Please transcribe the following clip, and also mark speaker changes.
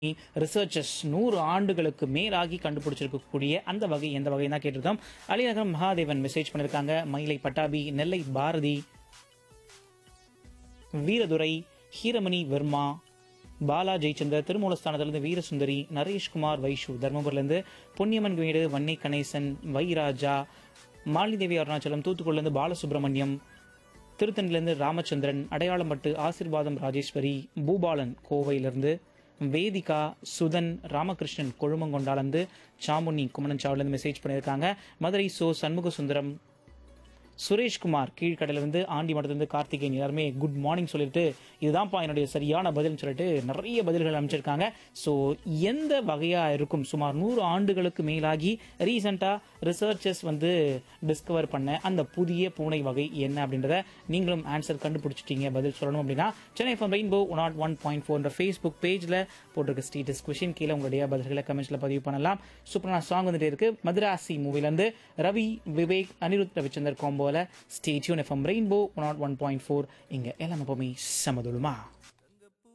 Speaker 1: researchers நூறு ஆண்டுகளுக்கு மேலாகி கண்டுபிடிச்சிருக்கக்கூடிய அந்த வகை எந்த வகை தான் கேட்டிருக்கோம் அலிநகரம் மகாதேவன் மெசேஜ் பண்ணியிருக்காங்க மயிலை பட்டாபி நெல்லை பாரதி வீரதுரை ஹீரமணி வர்மா பாலா ஜெயச்சந்தர் திருமூலஸ்தானத்திலிருந்து வீரசுந்தரி நரேஷ்குமார் வைஷு தர்மபுரிலேருந்து பொன்னியம்மன் வீடு வன்னை கணேசன் வைராஜா மாலிதேவி அருணாச்சலம் தூத்துக்குடிலேருந்து பாலசுப்ரமணியம் திருத்தணிலேருந்து ராமச்சந்திரன் அடையாளம்பட்டு ஆசிர்வாதம் ராஜேஸ்வரி பூபாலன் கோவையிலிருந்து வேதிகா சுதன் ராமகிருஷ்ணன் கொழுமங்கொண்டாலேருந்து சாமுனி குமணன்சாவிலேருந்து மெசேஜ் பண்ணியிருக்காங்க மதுரை சோ சண்முக சுந்தரம் சுரேஷ்குமார் கீழ்கடையிலிருந்து ஆண்டி மடத்துலேருந்து கார்த்திகேயன் எல்லாருமே குட் மார்னிங் சொல்லிட்டு இதுதான்ப்பா என்னுடைய சரியான பதில்னு சொல்லிட்டு நிறைய பதில்கள் அமைச்சிருக்காங்க ஸோ எந்த வகையாக இருக்கும் சுமார் நூறு ஆண்டுகளுக்கு மேலாகி ரீசெண்டாக ரிசர்ச்சர்ஸ் வந்து டிஸ்கவர் பண்ண அந்த புதிய பூனை வகை என்ன அப்படின்றத நீங்களும் ஆன்சர் கண்டுபிடிச்சிட்டீங்க பதில் சொல்லணும் அப்படின்னா Chennai FM rainbow one not one point ஃபோர்ன்ற ஃபேஸ்புக் பேஜில் போட்டிருக்க ஸ்டேட்டஸ் கொஷின் கீழே உங்களுடைய பதில்களை கமெண்ட்ஸில் பதிவு பண்ணலாம் சூப்பரான சாங் வந்துட்டு இருக்கு மதுராசி மூவிலேருந்து ரவி விவேக் அனிருத் ரவிச்சந்தர் காம்போவில் stay tuned FM rainbow one not one point four இங்கே எல்லாம் எப்பவுமே சமதுலுமா